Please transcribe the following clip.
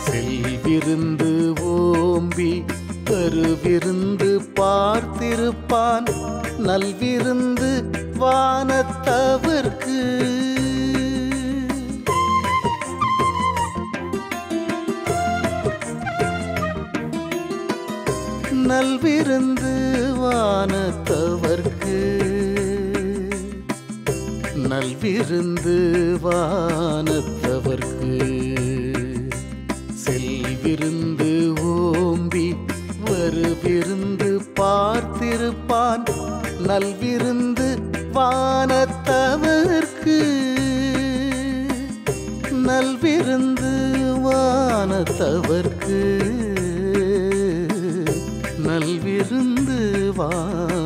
செல்விருந்து ஓம்பி கருவிருந்து பார்த்திருப்பான் நல்விருந்து வானத்தவர்க்கு நல்விருந்து வானத்தவர்க்கு நல்விருந்து வானத்தவர்க்கு செல்விருந்து ஓம்பி வருவிருந்து பார்த்திருப்பான் நல்விருந்து வானத்தவர்க்கு நல்விருந்து வானத்தவர்க்கு நல்விருந்து வானத்தவர்க்கு